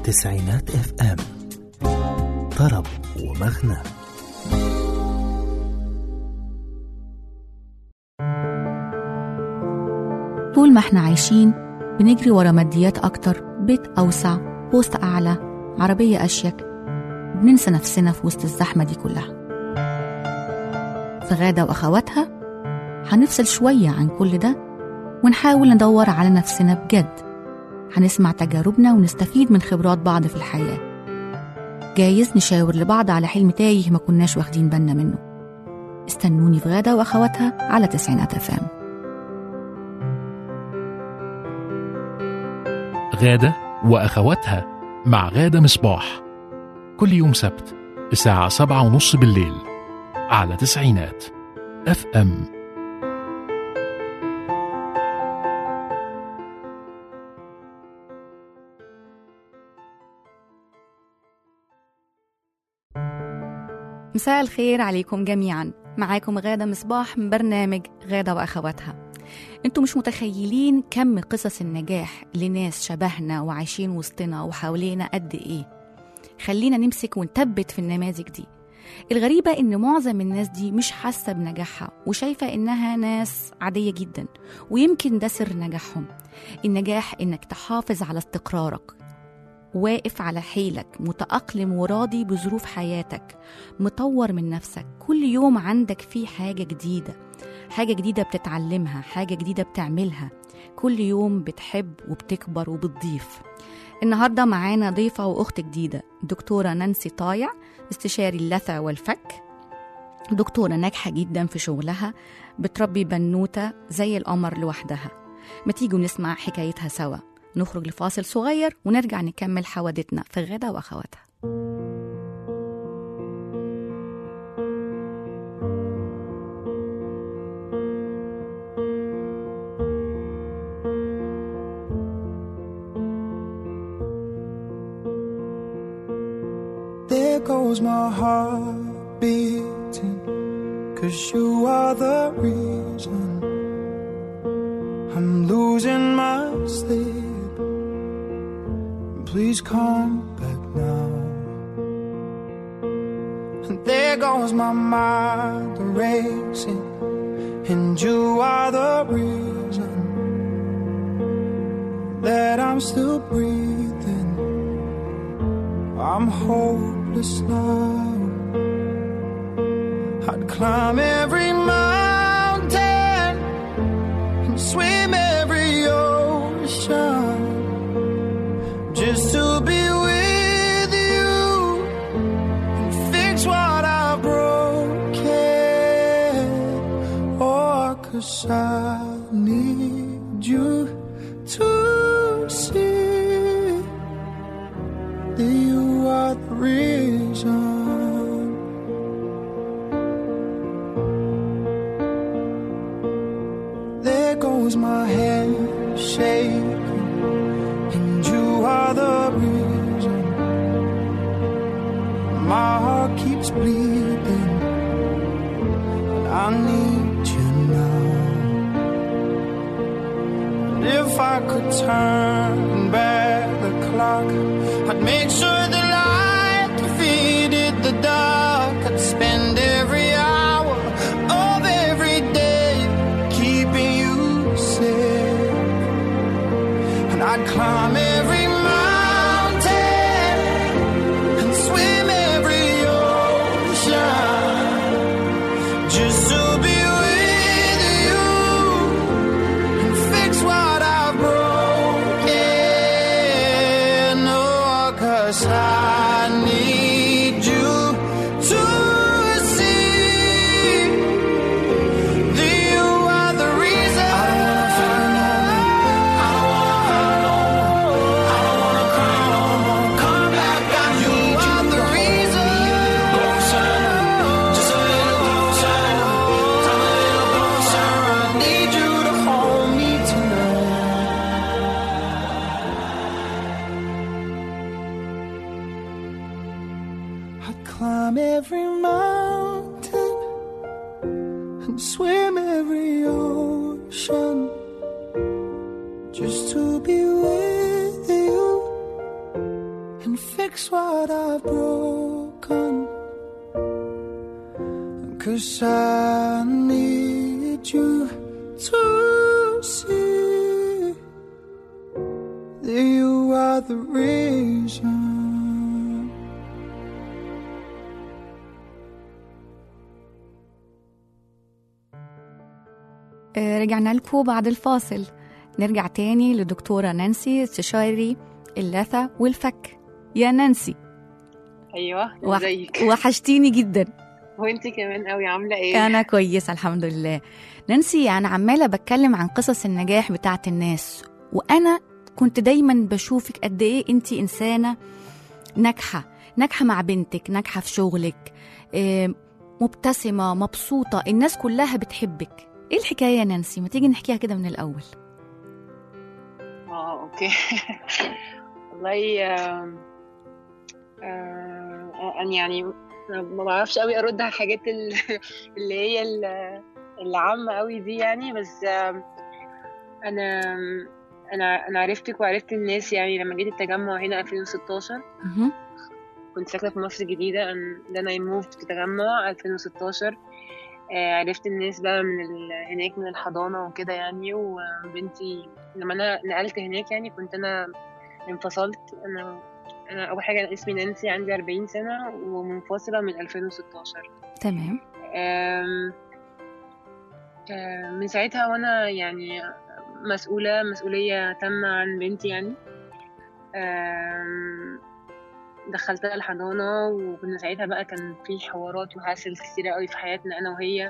تسعينات اف ام طرب ومغنى طول ما احنا عايشين بنجري ورا ماديات أكتر بيت أوسع بوست أعلى عربية أشيك بننسى نفسنا في وسط الزحمة دي كلها في غادة وأخواتها هنفصل شوية عن كل ده ونحاول ندور على نفسنا بجد هنسمع تجاربنا ونستفيد من خبرات بعض في الحياة جايز نشاور لبعض على حلم تايه ما كناش واخدين بالنا منه استنوني في غادة وأخواتها على تسعينات أفام غادة وأخواتها مع غادة مصباح كل يوم سبت الساعة سبعة ونص بالليل على تسعينات اف ام مساء الخير عليكم جميعا معاكم غادة مصباح من برنامج غادة وأخواتها انتوا مش متخيلين كم قصص النجاح لناس شبهنا وعايشين وسطنا وحوالينا قد ايه خلينا نمسك ونثبت في النماذج دي الغريبة إن معظم الناس دي مش حاسة بنجاحها وشايفة إنها ناس عادية جدا ويمكن ده سر نجاحهم النجاح إنك تحافظ على استقرارك واقف على حيلك متأقلم وراضي بظروف حياتك مطور من نفسك كل يوم عندك فيه حاجة جديدة حاجة جديدة بتتعلمها حاجة جديدة بتعملها كل يوم بتحب وبتكبر وبتضيف النهاردة معانا ضيفة وأخت جديدة دكتورة نانسي طايع استشاري اللثة والفك دكتورة ناجحة جدا في شغلها بتربي بنوتة زي القمر لوحدها ما تيجوا نسمع حكايتها سوا نخرج لفاصل صغير ونرجع نكمل حوادثنا في غدا وأخواتها There goes my heart beating, cause you are the reason I'm losing my sleep. Please come back now. And there goes my mind racing, and you are the reason that I'm still breathing. I'm hopeless now. I'd climb every mountain and swim every ocean just to be with you and fix what I broken. Oh, cause I need you to see that you are the reason. There goes my hand shaking, and you are the reason. My heart keeps bleeding, and I need you now. And if I could turn back the clock, I'd make sure the light defeated the dark. I'd spend every hour of every day keeping you safe. And I'd climb every mountain and swim every ocean just to be with you and fix what I've broken. Oh, cause I need you to see that you are the reason. I don't wanna cry no more. Come back, I need you. are the reason. Just a little closer. Come a little closer. I need you to hold me tonight. I'd climb every mountain and swim every ocean just to be with you fix what I've broken. Cause I need you to see that you are the reason. آه، رجعنا لكم بعد الفاصل نرجع تاني لدكتورة نانسي استشاري اللثة والفك يا نانسي ايوه وح... ازيك وحشتيني جدا وانت كمان قوي عامله ايه أنا كويسة الحمد لله نانسي أنا عمالة بتكلم عن قصص النجاح بتاعت الناس وأنا كنت دايما بشوفك قد إيه أنت إنسانة ناجحة ناجحة مع بنتك ناجحة في شغلك آه، مبتسمة مبسوطة الناس كلها بتحبك إيه الحكاية يا نانسي ما تيجي نحكيها كده من الأول اه اوكي والله آم، آه، أنا يعني أنا ما بعرفش قوي ارد على الحاجات ال- اللي هي ال- العامه قوي دي يعني بس آم، انا انا انا عرفتك وعرفت الناس يعني لما جيت التجمع هنا 2016 مهم. كنت ساكنه في مصر الجديده and then I moved في تجمع 2016 آه، عرفت الناس بقى من ال... هناك من الحضانة وكده يعني وبنتي لما أنا نقلت هناك يعني كنت أنا انفصلت أنا أنا أول حاجة أنا اسمي نانسي عندي 40 سنة ومنفصلة من 2016 تمام آم، آم، من ساعتها وأنا يعني مسؤولة مسؤولية تامة عن بنتي يعني آم، دخلتها الحضانة وكنا ساعتها بقى كان في حوارات وهاسل كتيرة قوي في حياتنا أنا وهي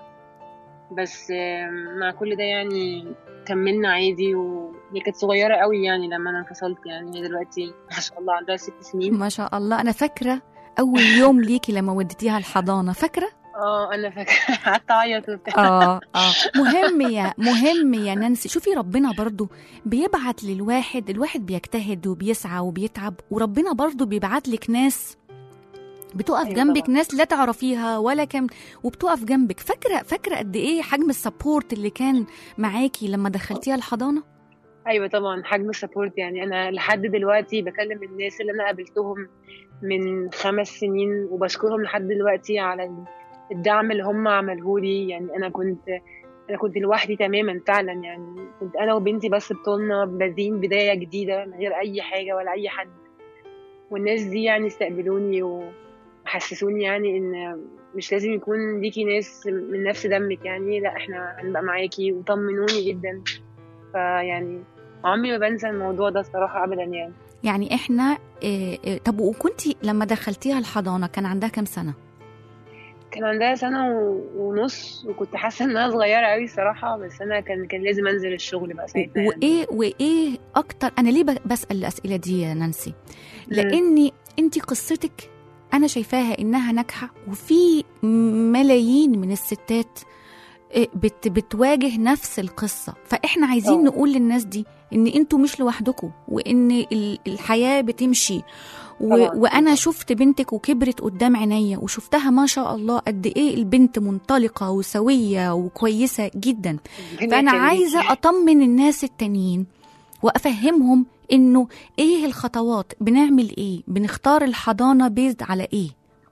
بس آم، مع كل ده يعني كملنا عادي وهي كانت صغيرة قوي يعني لما أنا انفصلت يعني هي دلوقتي ما شاء الله عندها ست سنين ما شاء الله أنا فاكرة أول يوم ليكي لما وديتيها الحضانة فاكرة؟ اه أنا فاكرة قعدت أعيط وبتاع اه اه مهم يا مهم يا نانسي شوفي ربنا برضو بيبعت للواحد الواحد بيجتهد وبيسعى وبيتعب وربنا برضو بيبعت لك ناس بتقف أيوة جنبك طبعاً. ناس لا تعرفيها ولا كم وبتقف جنبك فاكره فاكره قد ايه حجم السبورت اللي كان معاكي لما دخلتيها الحضانه ايوه طبعا حجم السبورت يعني انا لحد دلوقتي بكلم الناس اللي انا قابلتهم من خمس سنين وبشكرهم لحد دلوقتي على الدعم اللي هم عملوه لي يعني انا كنت انا كنت لوحدي تماما فعلا يعني كنت انا وبنتي بس بطولنا بادئين بدايه جديده من غير اي حاجه ولا اي حد والناس دي يعني استقبلوني وحسسوني يعني ان مش لازم يكون ليكي ناس من نفس دمك يعني لا احنا هنبقى معاكي وطمنوني جدا فيعني عمري ما بنسى الموضوع ده الصراحة أبدا يعني يعني احنا إيه إيه طب وكنتي لما دخلتيها الحضانه كان عندها كام سنه كان عندها سنة و- ونص وكنت حاسة إنها صغيرة أوي الصراحة بس أنا كان كان لازم أنزل الشغل بقى ساعتها يعني. وايه وايه اكتر انا ليه ب- بسال الاسئله دي يا نانسي لاني انت قصتك انا شايفاها انها ناجحه وفي ملايين من الستات إيه، بت بتواجه نفس القصه فاحنا عايزين أوه. نقول للناس دي ان انتوا مش لوحدكم وان ال- الحياه بتمشي و... طبعاً. وانا شفت بنتك وكبرت قدام عينيا وشفتها ما شاء الله قد ايه البنت منطلقه وسويه وكويسه جدا ربنا فانا يخليكي. عايزه اطمن الناس التانيين وافهمهم انه ايه الخطوات بنعمل ايه بنختار الحضانه بيزد على ايه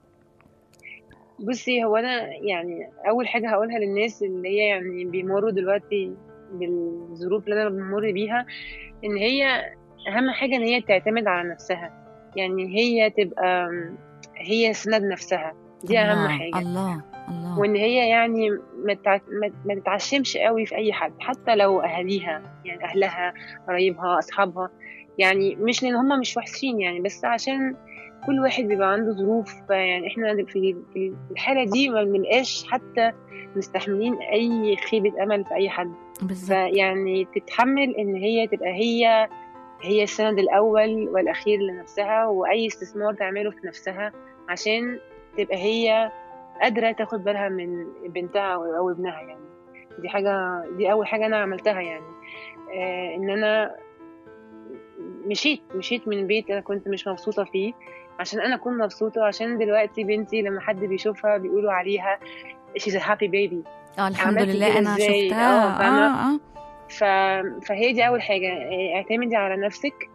بصي هو أنا يعني أول حاجة هقولها للناس اللي هي يعني بيمروا دلوقتي بالظروف اللي أنا بمر بيها إن هي أهم حاجة إن هي تعتمد على نفسها يعني هي تبقى هي سند نفسها دي أهم الله حاجة الله الله وان هي يعني ما تع- ما- ما تتعشمش قوي في اي حد حتى لو اهاليها يعني اهلها قرايبها اصحابها يعني مش لان هم مش وحشين يعني بس عشان كل واحد بيبقى عنده ظروف يعني احنا في في الحاله دي ما بنبقاش حتى مستحملين اي خيبه امل في اي حد بالظبط فيعني تتحمل ان هي تبقى هي هي السند الاول والاخير لنفسها واي استثمار تعمله في نفسها عشان تبقى هي قادره تاخد بالها من بنتها او أو ابنها يعني دي حاجه دي اول حاجه انا عملتها يعني آه ان انا مشيت مشيت من بيت انا كنت مش مبسوطه فيه عشان انا اكون مبسوطه عشان دلوقتي بنتي لما حد بيشوفها بيقولوا عليها she's a happy baby اه الحمد عملتي لله كده انا إزاي؟ شفتها آه، فاهمة؟ اه اه ف... فهي دي اول حاجه آه، اعتمدي على نفسك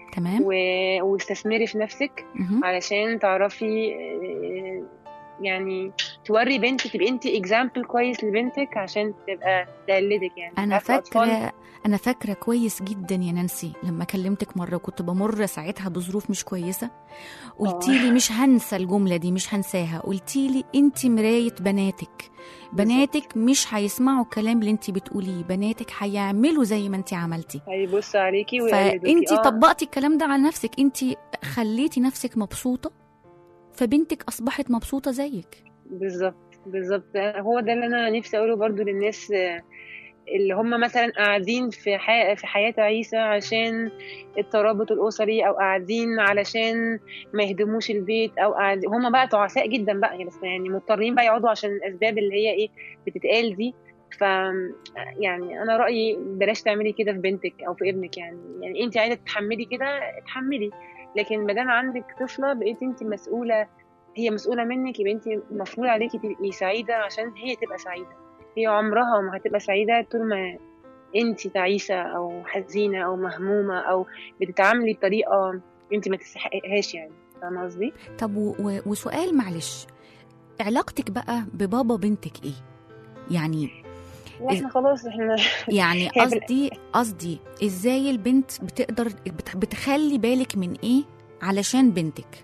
تمام و... واستثمري في نفسك مهم. علشان تعرفي آه، يعني توري بنتك تبقي انت اكزامبل كويس لبنتك عشان تبقى تقلدك يعني انا عارفة أطفال فاكره انا فاكره كويس جدا يا نانسي لما كلمتك مره كنت بمر ساعتها بظروف مش كويسه قلتي لي مش هنسى الجمله دي مش هنساها قلتي لي انت مرايه بناتك بناتك مش هيسمعوا الكلام اللي انت بتقوليه بناتك هيعملوا زي ما انت عملتي هيبصوا عليكي ويقلدوكي. فانت آه، طبقتي الكلام ده على نفسك انت خليتي نفسك مبسوطه فبنتك اصبحت مبسوطه زيك بالظبط بالظبط هو ده اللي انا نفسي اقوله برضو للناس آه، اللي هم مثلا قاعدين في حي... في حياة عيسى عشان الترابط الأسري أو قاعدين علشان ما يهدموش البيت أو قاعدين هم بقى تعساء جدا بقى يعني بس يعني مضطرين بقى يقعدوا عشان الأسباب اللي هي إيه بتتقال دي ف يعني أنا رأيي بلاش تعملي كده في بنتك أو في ابنك يعني يعني أنت عايزة تتحملي كده اتحملي لكن ما دام عندك طفلة بقيتي أنت مسؤولة هي مسؤولة منك يبقى أنت المفروض عليكي تبقي سعيدة عشان هي تبقى سعيدة هي عمرها ما هتبقى سعيدة طول ما انت تعيسة او حزينة او مهمومة او بتتعاملي بطريقة انت ما تستحقهاش يعني فاهمة قصدي؟ طب و... و... وسؤال معلش علاقتك بقى ببابا بنتك ايه يعني واحنا خلاص احنا يعني هي بال- قصدي قصدي ازاي البنت بتقدر بت... بتخلي بالك من ايه علشان بنتك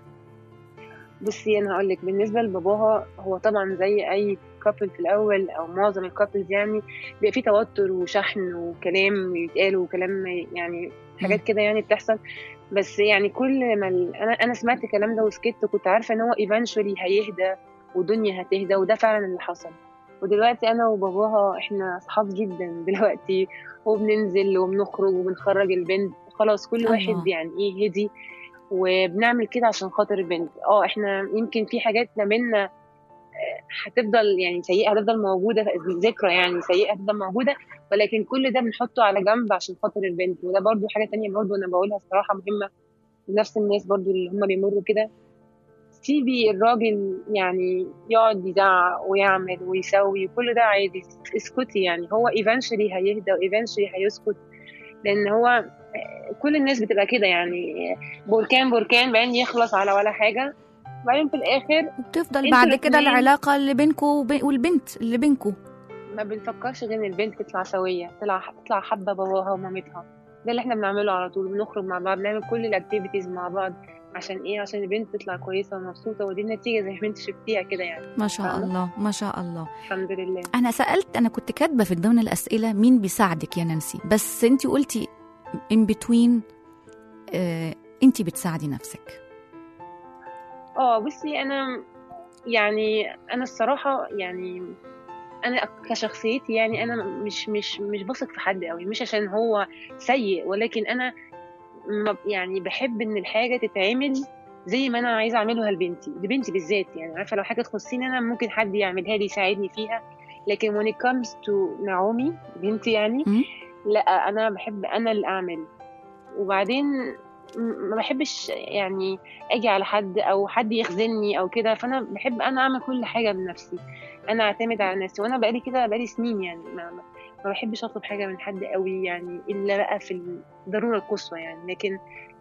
بصي انا هقول لك بالنسبة لباباها هو طبعا زي اي كابل في الاول او معظم الكابلز يعني بيبقى في توتر وشحن وكلام يتقال وكلام يعني حاجات كده يعني بتحصل بس يعني كل ما ال... انا انا سمعت الكلام ده وسكت وكنت عارفه ان هو ايفنشولي هيهدى والدنيا هتهدى وده فعلا اللي حصل ودلوقتي انا وباباها احنا اصحاب جدا دلوقتي وبننزل وبنخرج وبنخرج البنت خلاص كل الله. واحد يعني ايه هدي وبنعمل كده عشان خاطر البنت اه احنا يمكن في حاجات ما بينا آه، هتفضل يعني سيئة هتفضل موجودة ذكرى يعني سيئة هتفضل موجودة ولكن كل ده بنحطه على جنب عشان خاطر البنت وده برضو حاجة تانية برضو أنا بقولها الصراحة مهمة لنفس الناس برضو اللي هم بيمروا كده سيبي الراجل يعني يقعد يزعق ويعمل ويسوي كل ده عادي اسكتي يعني هو ايفنشلي هيهدى وايفنشلي هيسكت لان هو آه، كل الناس بتبقى كده يعني آه، بركان بركان بعدين يخلص على ولا حاجة وبعدين في الآخر بتفضل انتوا بعد كده الاتنين- العلاقه اللي بينكو وبي- والبنت اللي بينكو ما بنفكرش غير ان البنت تطلع سويه تطلع تطلع حابه باباها ومامتها ده اللي احنا بنعمله على طول بنخرج مع بعض بنعمل كل الاكتيفيتيز مع بعض عشان ايه عشان البنت تطلع كويسه ومبسوطه ودي النتيجه زي ما انت شفتيها كده يعني ما شاء فاهمة؟ الله ما شاء الله الحمد لله انا سالت انا كنت كاتبه في ضمن الاسئله مين بيساعدك يا نانسي بس انت قلتي in between آه انت بتساعدي نفسك اه بصي انا يعني انا الصراحه يعني انا كشخصيتي يعني انا مش مش مش بثق في حد قوي مش عشان هو سيء ولكن انا ما- يعني بحب ان الحاجه تتعمل زي ما انا عايزه اعملها لبنتي لبنتي بالذات يعني عارفه لو حاجه تخصني انا ممكن حد يعملها لي يساعدني فيها لكن when it comes to نعومي بنتي يعني مم. لا انا بحب انا اللي اعمل وبعدين م- ما بحبش يعني اجي على حد او حد يخذلني او كده فانا بحب انا اعمل كل حاجه بنفسي انا اعتمد على نفسي وانا بقالي كده بقالي سنين يعني ما, ما- ما بحبش اطلب حاجه من حد قوي يعني الا بقى في الضروره القصوى يعني لكن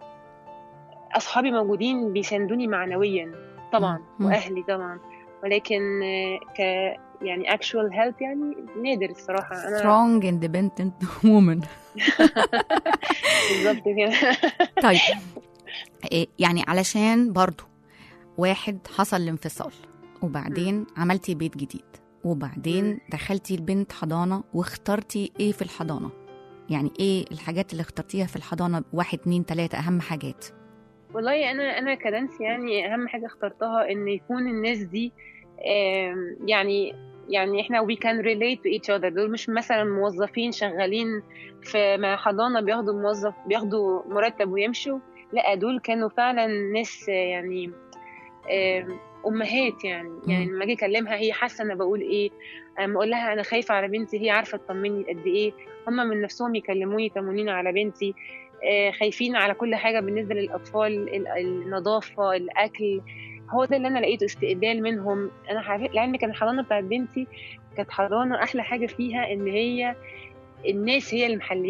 اصحابي موجودين بيساندوني معنويا طبعا مم. واهلي طبعا ولكن آه، ك يعني actual help يعني نادر الصراحه انا strong independent woman بالظبط كده طيب إيه يعني علشان برضو واحد حصل الانفصال وبعدين عملتي بيت جديد وبعدين مم. دخلتي البنت حضانة واخترتي ايه في الحضانة يعني ايه الحاجات اللي اخترتيها في الحضانة واحد اتنين تلاتة اهم حاجات والله انا انا كنانسي يعني اهم حاجه اخترتها ان يكون الناس دي آم، يعني يعني احنا we can relate to each other دول مش مثلا موظفين شغالين في مع حضانه بياخدوا موظف بياخدوا مرتب ويمشوا لا دول كانوا فعلا ناس آه، يعني آم، امهات يعني يعني لما اجي اكلمها هي حاسه انا بقول ايه اما اقول لها انا خايفه على بنتي هي عارفه تطمني قد ايه هم من نفسهم يكلموني يطمنوني على بنتي آه، خايفين على كل حاجه بالنسبه للاطفال ال- النظافه الاكل هو ده اللي انا لقيته استقبال منهم انا حف- لعلمك كان الحضانه بتاعت بنتي كانت حضانه احلى حاجه فيها ان هي الناس هي اللي محلياها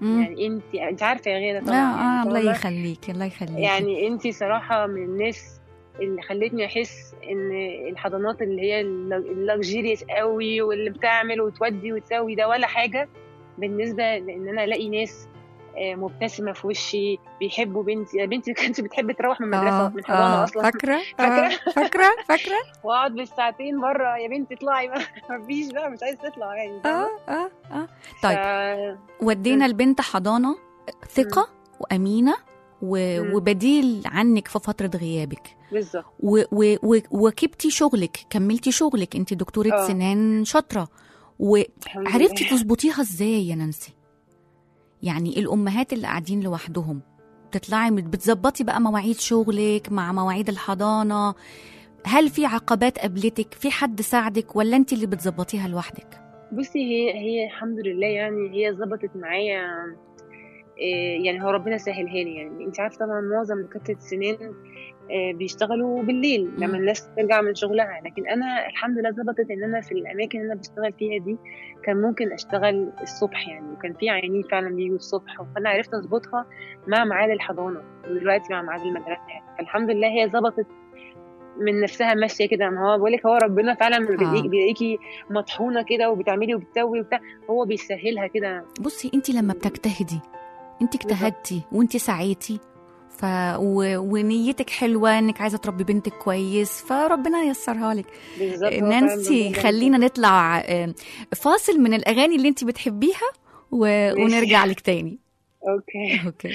مم. يعني انت انت عارفه يا غيره اه طبعا اه يعني الله فاهمة؟ يخليك الله يخليك يعني انت صراحه من الناس اللي خلتني احس ان الحضانات اللي هي اللكجيريس قوي واللي بتعمل وتودي وتسوي ده ولا حاجه بالنسبه لان انا الاقي ناس آه، مبتسمه في وشي بيحبوا بنتي بنتي كانت بتحب تروح من المدرسه اه من حضانه اه اصلا فاكره فاكرة؟ آه، فاكره فاكره واقعد بالساعتين بره يا بنتي اطلعي بقى مفيش بقى مش عايز تطلع يعني اه اه اه طيب. طيب ودينا البنت حضانه ثقه وامينه و... مم. وبديل عنك في فتره غيابك بالظبط و... و... و... وكبتي شغلك كملتي شغلك انت دكتوره آه. سنان شاطره الحمد وعرفتي لله. تظبطيها ازاي يا نانسي يعني الامهات اللي قاعدين لوحدهم تطلعي مت- بتظبطي بقى مواعيد شغلك مع مواعيد الحضانه هل في عقبات قابلتك في حد ساعدك ولا انت اللي بتظبطيها لوحدك بصي هي هي الحمد لله يعني هي ظبطت معايا إيه، يعني هو ربنا سهلها لي يعني انت عارفه طبعا معظم دكاتره السنان آه، بيشتغلوا بالليل مم. لما الناس ترجع من شغلها لكن انا الحمد لله ظبطت ان انا في الاماكن اللي انا بشتغل فيها دي كان ممكن اشتغل الصبح يعني وكان في عيانين فعلا بيجوا الصبح فانا عرفت اظبطها مع ميعاد الحضانه ودلوقتي مع ميعاد المدرسه يعني فالحمد لله هي ظبطت من نفسها ماشيه كده ما هو بقول لك هو ربنا فعلا بيلاقيكي بيلاقيكي مطحونه كده وبتعملي وبتسوي وبتاع هو بيسهلها كده بصي انت لما بتجتهدي انت اجتهدتي وانت سعيتي ف... و... ونيتك حلوه انك عايزه تربي بنتك كويس فربنا ييسرها لك بالظبط هو فعلاً نانسي ربنا خلينا نطلع آه، فاصل من الاغاني اللي انت بتحبيها و... ونرجع لك تاني اوكي اوكي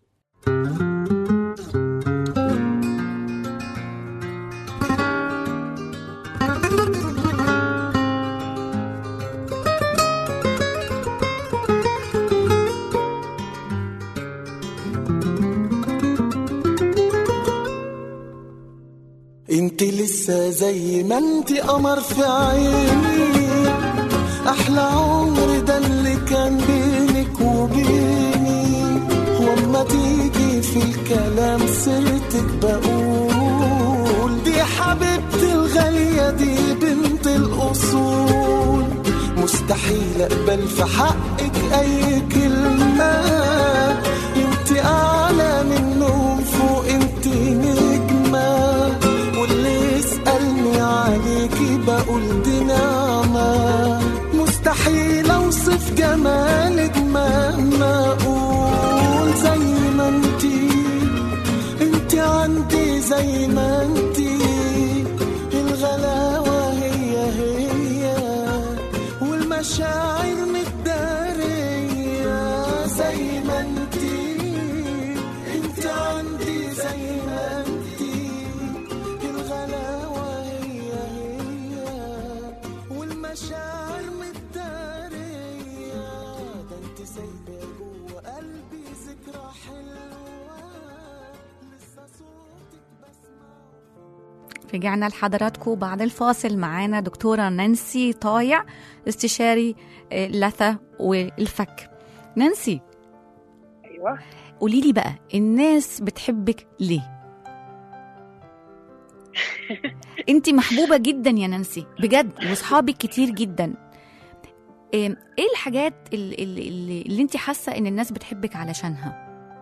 انت لسه زي ما انت قمر في عيني احلى عمر ده اللي كان بينك وبيني واما تيجي في الكلام سيرتك بقول دي حبيبتي الغالية دي بنت الاصول مستحيل اقبل في حقك اي كلمة انت اعلى منهم فوق انت نجمة واللي يسألني عليكي بقول دي نعمة مستحيل اوصف جمالك مهما اقول زي ما انتي انتي عندي زي ما انتي الغلاوة هي هي والمشاعر متدارية زي ما انتي انتي عندي زي ما انتي الغلاوة هي هي والمشاعر متدارية ده انت سايبة جوه قلبي ذكرى حلوة لسه صوتك بسمعه رجعنا لحضراتكم بعد الفاصل معانا دكتورة نانسي طايع استشاري آه، اللثة والفك نانسي ايوه قولي لي بقى الناس بتحبك ليه انت محبوبة جدا يا نانسي بجد واصحابك كتير جدا ايه إيه الحاجات اللي, اللي, اللي انت حاسة ان الناس بتحبك علشانها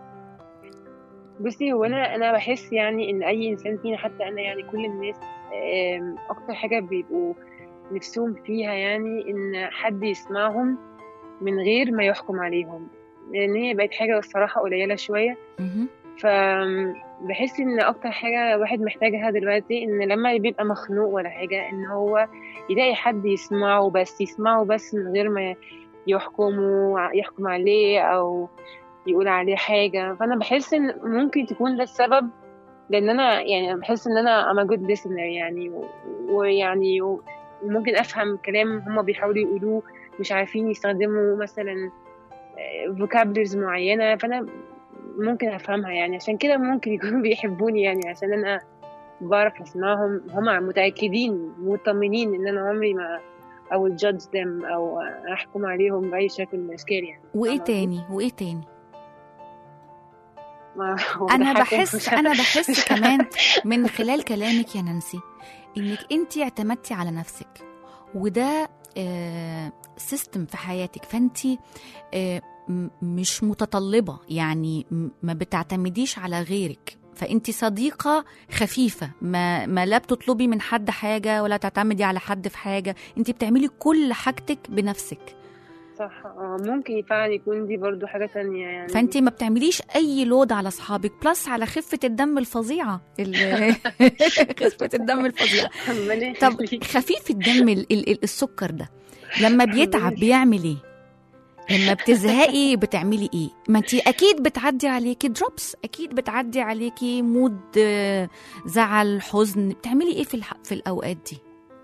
بصي هو انا انا بحس يعني ان اي انسان فينا حتى انا يعني كل الناس آم، اكتر حاجه بيبقوا نفسهم فيها يعني ان حد يسمعهم من غير ما يحكم عليهم لان هي بقت حاجه الصراحه قليله شويه مهم. فبحس ان اكتر حاجه الواحد محتاجها دلوقتي ان لما بيبقى مخنوق ولا حاجه ان هو يلاقي حد يسمعه بس يسمعه بس من غير ما يحكمه يحكم عليه او يقول عليه حاجه فانا بحس ان ممكن تكون ده السبب لان انا يعني أنا بحس ان انا I'm a good listener يعني و- ويعني و- وممكن افهم كلام هما بيحاولوا يقولوه مش عارفين يستخدموا مثلا فوكابلرز معينه فانا ممكن افهمها يعني عشان كده ممكن يكونوا بيحبوني يعني عشان انا بعرف اسمعهم هما متاكدين مطمنين ان انا عمري ما او judge them او احكم عليهم باي شكل من الاشكال يعني وايه فاهمة تاني وايه تاني ما هو انا ده حاجة بحس مش- انا بحس كمان من خلال كلامك يا نانسي انك انت اعتمدتي على نفسك وده سيستم في حياتك فانت آه، م- مش متطلبة يعني م- ما بتعتمديش على غيرك فانت صديقة خفيفة ما, ما لا بتطلبي من حد حاجة ولا تعتمدي على حد في حاجة انت بتعملي كل حاجتك بنفسك صح اه ممكن فعلا يكون دي برضو حاجة تانية يعني فانت ما بتعمليش اي لود على اصحابك بلس على خفة الدم الفظيعة ال- خفة الدم الفظيعة ربنا طب يخليك. خفيف الدم ال- ال- ال- السكر ده لما بيتعب لله. بيعمل ايه لما بتزهقي بتعملي ايه ما انت اكيد بتعدي عليكي دروبس اكيد بتعدي عليكي مود آه، زعل حزن بتعملي ايه في الح... في الاوقات دي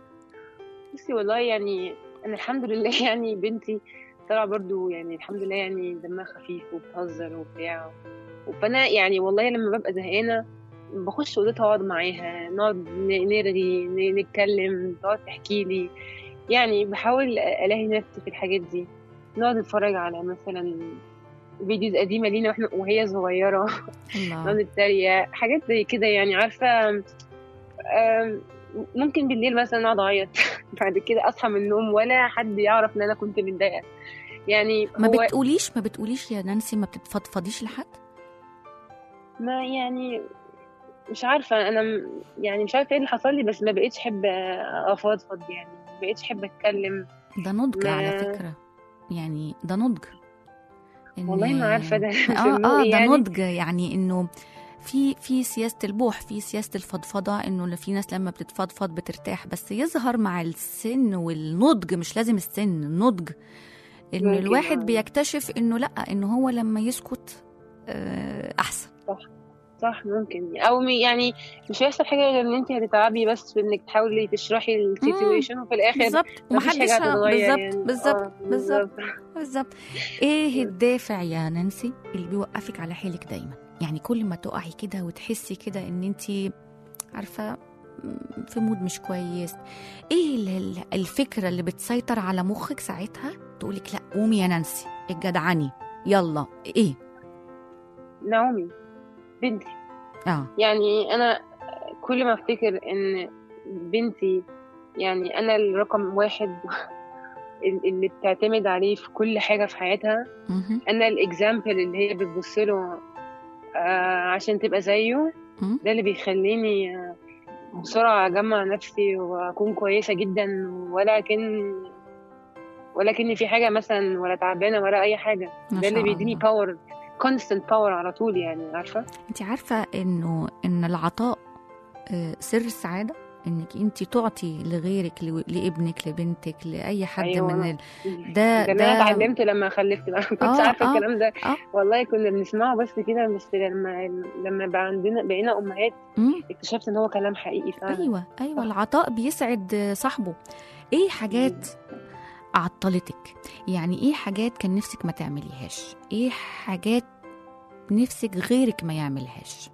بصي والله يعني انا الحمد لله يعني بنتي طالعه برضو يعني الحمد لله يعني دمها خفيف وبتهزر وبتاع فانا يعني والله لما ببقى زهقانه بخش اوضتها اقعد معاها نقعد ن- نرغي ن- نتكلم تقعد تحكي لي يعني بحاول الاقي نفسي في الحاجات دي نقعد نتفرج على مثلا فيديوز قديمه لينا واحنا وهي صغيره نقعد الله نتريق حاجات زي كده يعني عارفه أم، ممكن بالليل مثلا اقعد اعيط بعد كده اصحى من النوم ولا حد يعرف ان انا كنت متضايقه يعني ما هو بتقوليش ما بتقوليش يا نانسي ما بتفضفضيش لحد ما يعني مش عارفه انا م- يعني مش عارفه ايه اللي حصل لي بس ما بقيتش احب افضفض يعني ما بقيتش احب اتكلم ده نضج ما- على فكرة يعني ده نضج إن- والله ما عارفه ده اه يسموه اه إيه ده يعني نضج يعني انه في في سياسه البوح في سياسه الفضفضه انه في ناس لما بتتفضفض بترتاح بس يظهر مع السن والنضج مش لازم السن النضج ان ممكن، الواحد آه. بيكتشف انه لا انه هو لما يسكت آه، احسن صح ممكن او م- يعني مش هيحصل حاجه غير ان انت هتتعبي بس في انك تحاولي تشرحي السيتويشن وفي الاخر بالظبط مفيش ومحدش حاجه ه- هتتغير بالظبط يعني. بالظبط آه، بالظبط بالظبط ايه الدافع يا نانسي اللي بيوقفك على حيلك دايما يعني كل ما تقعي كده وتحسي كده ان انت عارفه م- في مود مش كويس ايه ال- ال- الفكره اللي بتسيطر على مخك ساعتها تقولك لا قومي يا نانسي الجدعني يلا ايه نعومي بنتي اه يعني انا كل ما افتكر ان بنتي يعني انا الرقم واحد ال- اللي بتعتمد عليه في كل حاجه في حياتها مهم. انا الاكزامبل اللي هي بتبص له آه عشان تبقى زيه مم. ده اللي بيخليني آه، بسرعه اجمع نفسي واكون كويسه جدا ولكن ولكن في حاجه مثلا ولا تعبانه ولا اي حاجه ما ده اللي شاء بيديني الله. باور كونستنت باور على طول يعني عارفه انت عارفه انه ان العطاء آه، سر السعاده انك انت تعطي لغيرك لو- لابنك لبنتك لاي حد أيوة. من ال... ده ده اللي انا ده اتعلمته لما خلفت بقى ما كنتش آه، عارفه آه، الكلام ده آه. والله كنا بنسمعه بس كده بس لما لما بقى عندنا بقينا امهات مم. اكتشفت ان هو كلام حقيقي فعلا ايوه ايوه صح. العطاء بيسعد صاحبه ايه حاجات عطلتك يعني ايه حاجات كان نفسك ما تعمليهاش ايه حاجات نفسك غيرك ما يعملهاش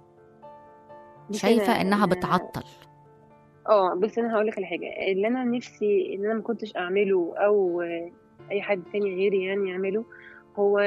بس شايفه أنا- انها أنا- بتعطل اه بس انا هقول لك على حاجه اللي انا نفسي ان انا ما كنتش اعمله او آه، اي حد تاني غيري يعني يعمله هو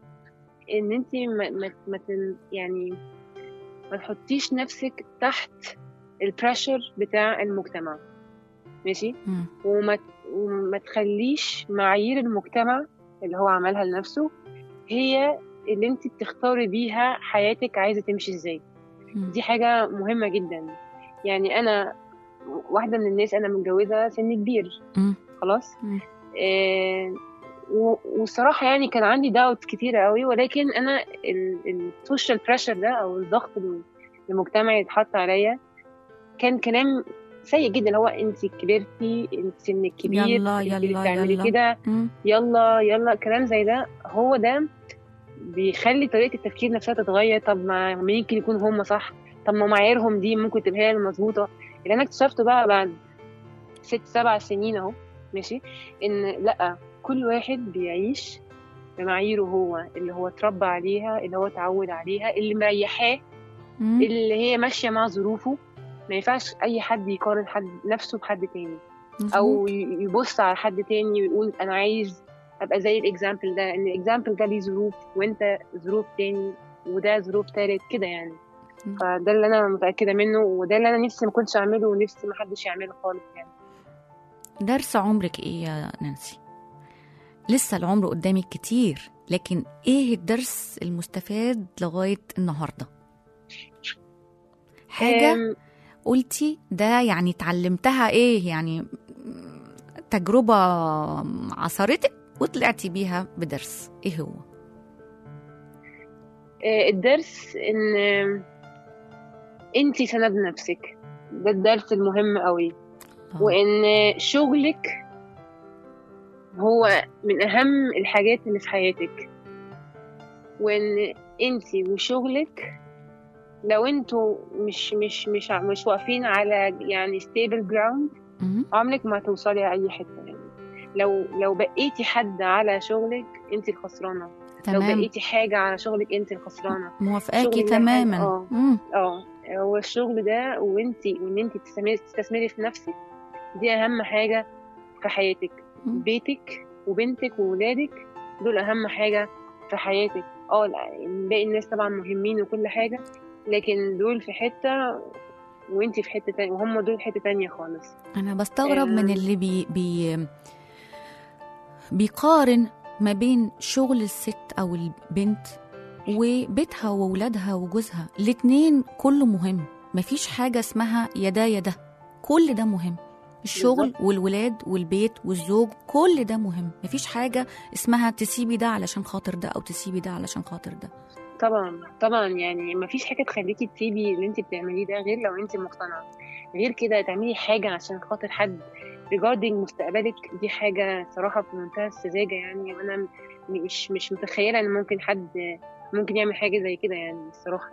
ان انت ما, ما, ما تن- يعني ما تحطيش نفسك تحت البريشر بتاع المجتمع ماشي مم. وما وما تخليش معايير المجتمع اللي هو عملها لنفسه هي اللي انت بتختاري بيها حياتك عايزه تمشي ازاي مم. دي حاجه مهمه جدا يعني انا واحده من الناس انا متجوزه سن كبير مم. خلاص مم. آه و- والصراحه يعني كان عندي داوت كتيره قوي ولكن انا السوشيال بريشر ده او الضغط اللي المجتمع يتحط عليا كان كلام سيء جدا اللي هو انت كبرتي انت سنك كبير يلا، انت اللي يلا، بتعملي يلا. كده مم. يلا يلا كلام زي ده هو ده بيخلي طريقه التفكير نفسها تتغير طب ما ما يمكن يكون هم صح طب ما معاييرهم دي ممكن تبقى هي المظبوطه اللي انا اكتشفته بقى بعد ست سبع سنين اهو ماشي ان لا كل واحد بيعيش بمعاييره هو اللي هو اتربى عليها اللي هو اتعود عليها اللي مريحاه مم. اللي هي ماشيه مع ظروفه ما ينفعش اي حد يقارن حد نفسه بحد تاني او مظبوط. ي- يبص على حد تاني ويقول انا عايز ابقى زي الاكزامبل ده ان الاكزامبل ده ليه ظروف وانت ظروف تاني وده ظروف تالت كده يعني مم. فده اللي انا متاكده منه وده اللي انا نفسي ما كنتش اعمله ونفسي ما حدش يعمله خالص يعني درس عمرك ايه يا نانسي لسه العمر قدامك كتير لكن ايه الدرس المستفاد لغايه النهارده حاجه أم، قلتي ده يعني اتعلمتها ايه يعني تجربه عصرتك وطلعتي بيها بدرس ايه هو آه، الدرس ان انت سند نفسك ده الدرس المهم قوي آه. وان شغلك هو من اهم الحاجات اللي في حياتك وان انت وشغلك لو انتوا مش مش مش مش واقفين على يعني stable ground مم. عمرك ما توصلي اي حته يعني لو لو بقيتي حد على شغلك انت الخسرانه لو تمام بقيتي حاجه على شغلك انت الخسرانه موافقاكي شغل ده حاجة- تماما آه. مم. اه هو الشغل ده وانت وان انت تستثمري تستثمري في نفسك دي اهم حاجه في حياتك مم. بيتك وبنتك وولادك دول اهم حاجه في حياتك اه لا، باقي الناس طبعا مهمين وكل حاجه لكن دول في حته وانت في حته تانية وهم دول حته تانية خالص انا بستغرب من آم. اللي بي بي بيقارن ما بين شغل الست او البنت وبيتها وولادها وجوزها الاتنين كله مهم مفيش حاجة اسمها يا ده يا ده كل ده مهم الشغل بالظبط. والولاد والبيت والزوج كل ده مهم مفيش حاجة اسمها تسيبي ده علشان خاطر ده او تسيبي ده علشان خاطر ده طبعا طبعا يعني ما فيش حاجه تخليكي تسيبي اللي انت بتعمليه ده غير لو انت مقتنعه غير كده تعملي حاجه عشان خاطر حد regarding مستقبلك دي حاجه صراحه في منتهى السذاجه يعني وانا م- مش مش متخيله ان ممكن حد ممكن يعمل حاجه زي كده يعني الصراحه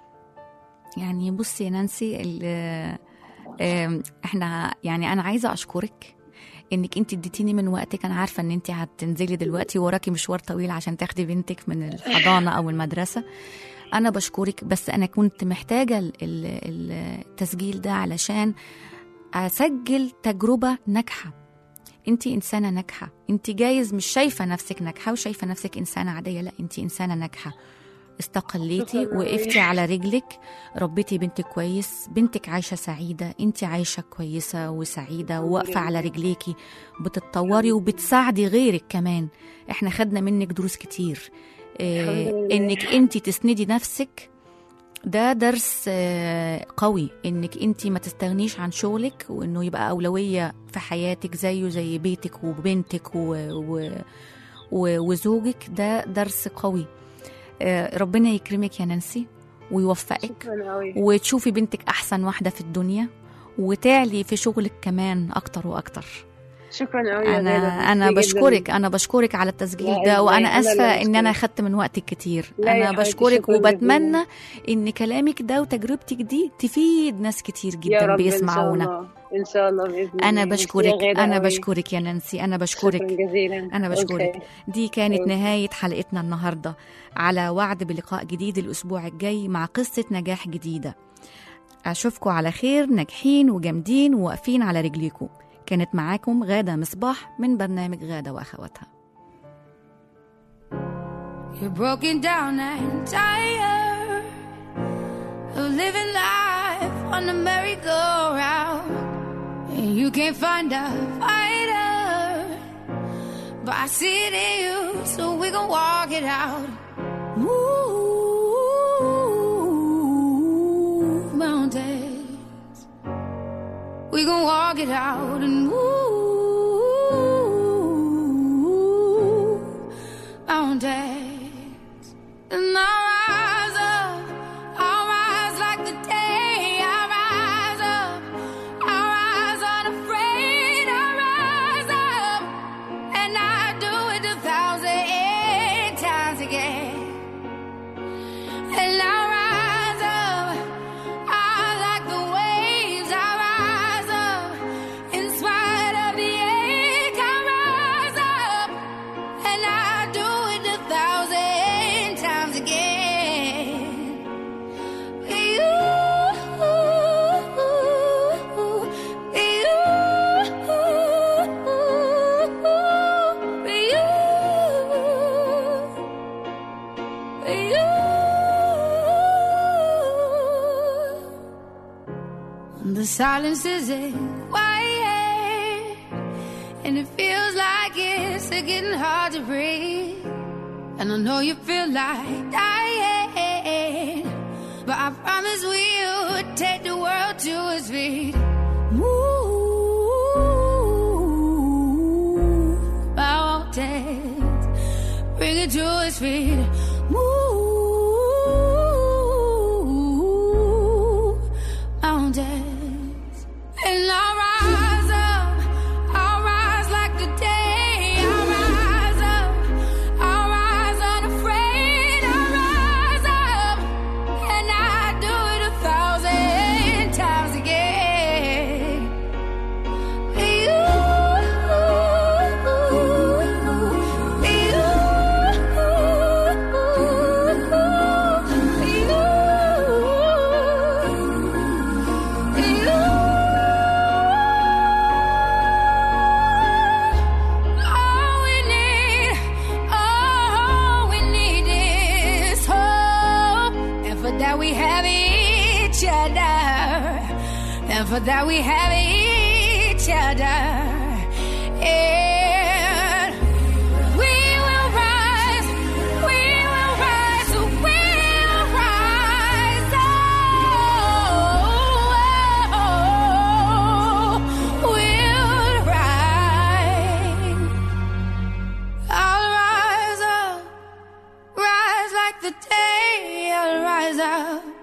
يعني بصي يا نانسي ال- آم، احنا يعني انا عايزه اشكرك انك انت اديتيني من وقتك انا عارفه ان انت هتنزلي دلوقتي وراكي مشوار طويل عشان تاخدي بنتك من الحضانه او المدرسه انا بشكرك بس انا كنت محتاجه ال- ال- التسجيل ده علشان اسجل تجربه ناجحه انت انسانه ناجحه انت جايز مش شايفه نفسك ناجحه وشايفه نفسك انسانه عاديه لا انت انسانه ناجحه استقليتي شكراً وقفتي أوي. على رجلك ربيتي بنتك كويس بنتك عايشه سعيده انت عايشه كويسه وسعيده الحمد وواقفه على لله. رجليكي بتتطوري وبتساعدي غيرك كمان احنا خدنا منك دروس كتير إيه الحمد لله. انك انت تسندي نفسك ده درس آه، قوي انك انت ما تستغنيش عن شغلك وانه يبقى اولويه في حياتك زيه زي بيتك وبنتك و... و... و... وزوجك ده درس قوي آه، ربنا يكرمك يا نانسي ويوفقك شكرا قوي وتشوفي بنتك احسن واحده في الدنيا وتعلي في شغلك كمان اكتر واكتر شكرا قوي يا انا غادة. انا ميرسي جداً. بشكرك انا بشكرك على التسجيل لا، ده إزاي؟ وانا أنا اللي اسفه ان انا بشكرك. خدت من وقتك كتير لا يا انا حبيبتي، بشكرك شكراً وبتمنى جزيلاً. ان كلامك ده وتجربتك دي تفيد ناس كتير يا جدا رب ان شاء بيسمعونا الله ان شاء الله باذن الله انا ميرسي يا بشكرك غادة انا قوي. بشكرك يا نانسي انا شكرا بشكرك جزيلا أنا بشكرك. أوكي. دي كانت أوكي. نهاية حلقتنا النهاردة على وعد بلقاء جديد الأسبوع الجاي مع قصة نجاح جديدة أشوفكم على خير ناجحين وجامدين وواقفين على رجليكم كانت معاكم غادة مصباح من برنامج غادة وأخواتها You're broken down and tired of living life on the merry-go-round. And you can't find a fighter, but I see it in you, so we gon' walk it out. Move mountains. We gon' walk it out and move mountains. And I rise up, I rise like the day. I rise up, I rise unafraid. I rise up, and I do it a thousand times again. And I rise up, I like the waves. I rise up, in spite of the ache. I rise up. And I do it a thousand times again. You, you, you. The silence isn't quiet. And it feels like it's getting hard to breathe. And I know you feel like dying. But I promise we'll take the world to its feet. Move mountains, bring it to its feet. Move mountains, and I'll rise up. I'll rise like the day. I'll rise up. I'll rise unafraid. I'll rise up, and I do it a thousand times again. You, you, you. All we need, all we need is hope. And for that we have each other. And for that we have each other. And we will rise, we will rise, we will rise. Oh, we'll rise. I'll rise up, rise like the day. I'll rise up.